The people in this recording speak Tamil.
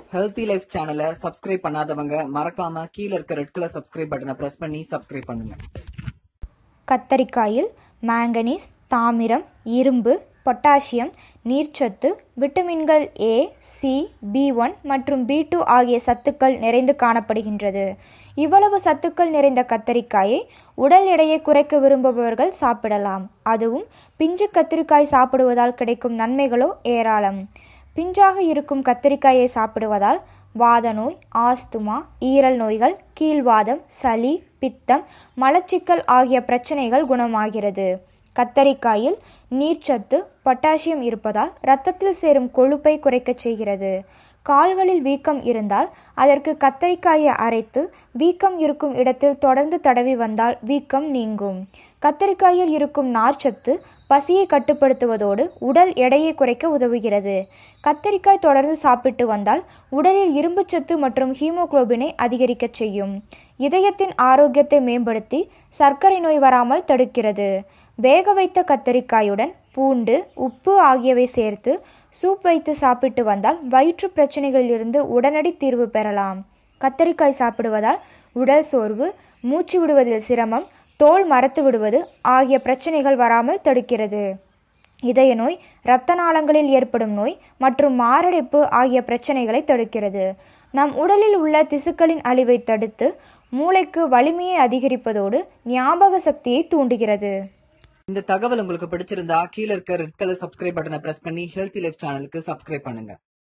ஹெல்த்தி லைஃப் சேனலை சப்ஸ்கிரைப் பண்ணாதவங்க மறக்காம கீழே இருக்க ரெட் கலர் சப்ஸ்கிரைப் பட்டனை பிரஸ் பண்ணி சப்ஸ்கிரைப் பண்ணுங்க கத்தரிக்காயில் மாங்கனீஸ் தாமிரம் இரும்பு பொட்டாசியம் நீர்ச்சத்து விட்டமின்கள் ஏ சி பி ஒன் மற்றும் பி டூ ஆகிய சத்துக்கள் நிறைந்து காணப்படுகின்றது இவ்வளவு சத்துக்கள் நிறைந்த கத்தரிக்காயை உடல் எடையை குறைக்க விரும்புபவர்கள் சாப்பிடலாம் அதுவும் பிஞ்சு கத்திரிக்காய் சாப்பிடுவதால் கிடைக்கும் நன்மைகளோ ஏராளம் பிஞ்சாக இருக்கும் கத்தரிக்காயை சாப்பிடுவதால் வாத நோய் ஆஸ்துமா ஈரல் நோய்கள் கீழ்வாதம் சளி பித்தம் மலச்சிக்கல் ஆகிய பிரச்சனைகள் குணமாகிறது கத்தரிக்காயில் நீர்ச்சத்து பொட்டாசியம் இருப்பதால் இரத்தத்தில் சேரும் கொழுப்பை குறைக்கச் செய்கிறது கால்களில் வீக்கம் இருந்தால் அதற்கு கத்தரிக்காயை அரைத்து வீக்கம் இருக்கும் இடத்தில் தொடர்ந்து தடவி வந்தால் வீக்கம் நீங்கும் கத்தரிக்காயில் இருக்கும் நார்ச்சத்து பசியை கட்டுப்படுத்துவதோடு உடல் எடையை குறைக்க உதவுகிறது கத்தரிக்காய் தொடர்ந்து சாப்பிட்டு வந்தால் உடலில் இரும்புச்சத்து மற்றும் ஹீமோகுளோபினை அதிகரிக்கச் செய்யும் இதயத்தின் ஆரோக்கியத்தை மேம்படுத்தி சர்க்கரை நோய் வராமல் தடுக்கிறது வேக வைத்த கத்தரிக்காயுடன் பூண்டு உப்பு ஆகியவை சேர்த்து சூப் வைத்து சாப்பிட்டு வந்தால் வயிற்று பிரச்சனைகளிலிருந்து உடனடி தீர்வு பெறலாம் கத்தரிக்காய் சாப்பிடுவதால் உடல் சோர்வு மூச்சு விடுவதில் சிரமம் தோல் மரத்து விடுவது ஆகிய பிரச்சனைகள் வராமல் தடுக்கிறது இதய நோய் இரத்த நாளங்களில் ஏற்படும் நோய் மற்றும் மாரடைப்பு ஆகிய பிரச்சனைகளை தடுக்கிறது நம் உடலில் உள்ள திசுக்களின் அழிவை தடுத்து மூளைக்கு வலிமையை அதிகரிப்பதோடு ஞாபக சக்தியை தூண்டுகிறது இந்த தகவல் உங்களுக்கு பிடிச்சிருந்தா கீழே இருக்க ரெட் கலர் சப்ஸ்கிரைப் பட்டனை பிரஸ் பண்ணி ஹெல்த்தி லைஃப் சேனலுக்கு சப்ஸ்கிரைப் பண்ணுங்க